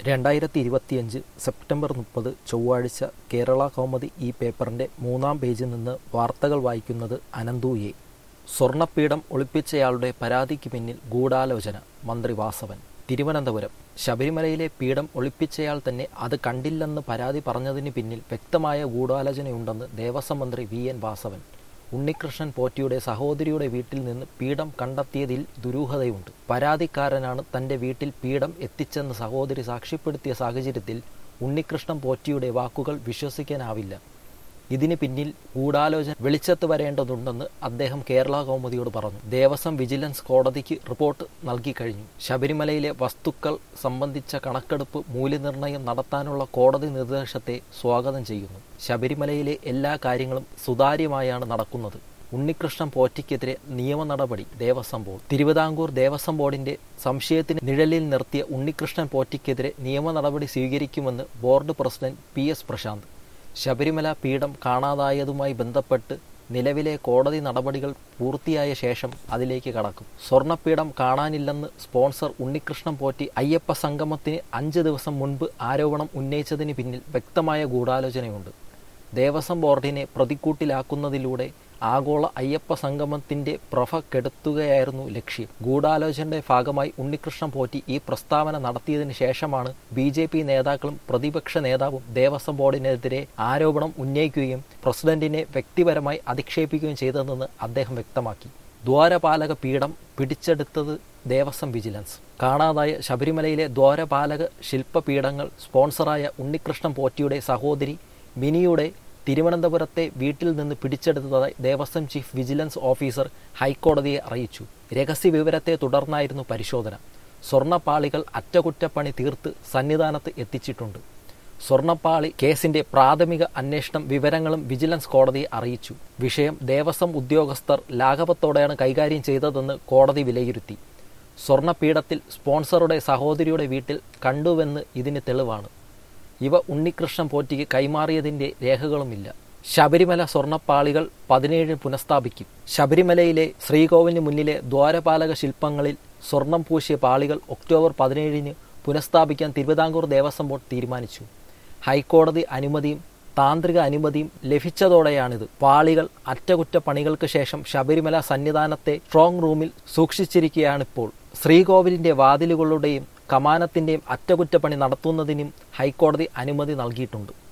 രണ്ടായിരത്തി ഇരുപത്തിയഞ്ച് സെപ്റ്റംബർ മുപ്പത് ചൊവ്വാഴ്ച കേരള കൗമുദി ഈ പേപ്പറിന്റെ മൂന്നാം പേജിൽ നിന്ന് വാർത്തകൾ വായിക്കുന്നത് അനന്തു എ സ്വർണ്ണപ്പീഠം ഒളിപ്പിച്ചയാളുടെ പരാതിക്ക് പിന്നിൽ ഗൂഢാലോചന മന്ത്രി വാസവൻ തിരുവനന്തപുരം ശബരിമലയിലെ പീഠം ഒളിപ്പിച്ചയാൾ തന്നെ അത് കണ്ടില്ലെന്ന് പരാതി പറഞ്ഞതിന് പിന്നിൽ വ്യക്തമായ ഗൂഢാലോചനയുണ്ടെന്ന് ദേവസ്വം മന്ത്രി വി എൻ വാസവൻ ഉണ്ണികൃഷ്ണൻ പോറ്റിയുടെ സഹോദരിയുടെ വീട്ടിൽ നിന്ന് പീഠം കണ്ടെത്തിയതിൽ ദുരൂഹതയുണ്ട് പരാതിക്കാരനാണ് തന്റെ വീട്ടിൽ പീഠം എത്തിച്ചെന്ന് സഹോദരി സാക്ഷ്യപ്പെടുത്തിയ സാഹചര്യത്തിൽ ഉണ്ണികൃഷ്ണൻ പോറ്റിയുടെ വാക്കുകൾ വിശ്വസിക്കാനാവില്ല ഇതിന് പിന്നിൽ ഗൂഢാലോചന വെളിച്ചത്ത് വരേണ്ടതുണ്ടെന്ന് അദ്ദേഹം കേരള കൗമുദിയോട് പറഞ്ഞു ദേവസ്വം വിജിലൻസ് കോടതിക്ക് റിപ്പോർട്ട് നൽകി കഴിഞ്ഞു ശബരിമലയിലെ വസ്തുക്കൾ സംബന്ധിച്ച കണക്കെടുപ്പ് മൂല്യനിർണ്ണയം നടത്താനുള്ള കോടതി നിർദ്ദേശത്തെ സ്വാഗതം ചെയ്യുന്നു ശബരിമലയിലെ എല്ലാ കാര്യങ്ങളും സുതാര്യമായാണ് നടക്കുന്നത് ഉണ്ണികൃഷ്ണൻ പോറ്റിക്കെതിരെ നിയമ നടപടി ദേവസ്വം ബോർഡ് തിരുവിതാംകൂർ ദേവസ്വം ബോർഡിന്റെ സംശയത്തിന് നിഴലിൽ നിർത്തിയ ഉണ്ണികൃഷ്ണൻ പോറ്റിക്കെതിരെ നിയമ നടപടി സ്വീകരിക്കുമെന്ന് board president P S Prashanth Sabarimala പീഠം കാണാതായതുമായി ബന്ധപ്പെട്ട് നിലവിലെ കോടതി നടപടികൾ പൂർത്തിയായ ശേഷം അതിലേക്ക് കടക്കും സ്വർണ്ണപ്പീഠം കാണാനില്ലെന്ന് സ്പോൺസർ ഉണ്ണികൃഷ്ണൻ പോറ്റി അയ്യപ്പ സംഗമത്തിന് അഞ്ച് ദിവസം മുൻപ് ആരോപണം ഉന്നയിച്ചതിന് പിന്നിൽ വ്യക്തമായ ഗൂഢാലോചനയുണ്ട് ദേവസ്വം ബോർഡിനെ പ്രതിക്കൂട്ടിലാക്കുന്നതിലൂടെ ആഗോള അയ്യപ്പ സംഗമത്തിന്റെ പ്രഭ കെടുത്തുകയായിരുന്നു ലക്ഷ്യം ഗൂഢാലോചനയുടെ ഭാഗമായി ഉണ്ണികൃഷ്ണൻ പോറ്റി ഈ പ്രസ്താവന നടത്തിയതിനു ശേഷമാണ് ബി ജെ പി നേതാക്കളും പ്രതിപക്ഷ നേതാവും ദേവസ്വം ബോർഡിനെതിരെ ആരോപണം ഉന്നയിക്കുകയും പ്രസിഡന്റിനെ വ്യക്തിപരമായി അധിക്ഷേപിക്കുകയും ചെയ്തതെന്ന് അദ്ദേഹം വ്യക്തമാക്കി ദ്വാരപാലക പീഠം പിടിച്ചെടുത്തത് ദേവസ്വം വിജിലൻസ് കാണാതായ ശബരിമലയിലെ ദ്വാരപാലക ശില്പപീഠങ്ങൾ സ്പോൺസറായ ഉണ്ണികൃഷ്ണൻ പോറ്റിയുടെ സഹോദരി മിനിയുടെ തിരുവനന്തപുരത്തെ വീട്ടിൽ നിന്ന് പിടിച്ചെടുത്തതായി ദേവസ്വം ചീഫ് വിജിലൻസ് ഓഫീസർ ഹൈക്കോടതിയെ അറിയിച്ചു രഹസ്യ വിവരത്തെ തുടർന്നായിരുന്നു പരിശോധന സ്വർണ്ണപ്പാളികൾ അറ്റകുറ്റപ്പണി തീർത്ത് സന്നിധാനത്ത് എത്തിച്ചിട്ടുണ്ട് സ്വർണ്ണപ്പാളി കേസിന്റെ പ്രാഥമിക അന്വേഷണം വിവരങ്ങളും വിജിലൻസ് കോടതിയെ അറിയിച്ചു വിഷയം ദേവസ്വം ഉദ്യോഗസ്ഥർ ലാഘവത്തോടെയാണ് കൈകാര്യം ചെയ്തതെന്ന് കോടതി വിലയിരുത്തി സ്വർണ്ണപീഠത്തിൽ സ്പോൺസറുടെ സഹോദരിയുടെ വീട്ടിൽ കണ്ടുവെന്ന് ഇതിന് തെളിവാണ് ഇവ ഉണ്ണികൃഷ്ണൻ പോറ്റിക്ക് കൈമാറിയതിന്റെ രേഖകളുമില്ല ശബരിമല സ്വർണ്ണപ്പാളികൾ പതിനേഴിന് പുനഃസ്ഥാപിക്കും ശബരിമലയിലെ ശ്രീകോവിലിന് മുന്നിലെ ദ്വാരപാലക ശില്പങ്ങളിൽ സ്വർണം പൂശിയ പാളികൾ ഒക്ടോബർ പതിനേഴിന് പുനഃസ്ഥാപിക്കാൻ തിരുവിതാംകൂർ ദേവസ്വം ബോർഡ് തീരുമാനിച്ചു ഹൈക്കോടതി അനുമതിയും താന്ത്രിക അനുമതിയും ലഭിച്ചതോടെയാണിത് പാളികൾ അറ്റകുറ്റപ്പണികൾക്ക് ശേഷം ശബരിമല സന്നിധാനത്തെ സ്ട്രോങ് റൂമിൽ സൂക്ഷിച്ചിരിക്കുകയാണിപ്പോൾ ശ്രീകോവിലിന്റെ വാതിലുകളുടെയും കമാനത്തിന്റെയും അറ്റകുറ്റപ്പണി നടത്തുന്നതിനും ഹൈക്കോടതി അനുമതി നൽകിയിട്ടുണ്ട്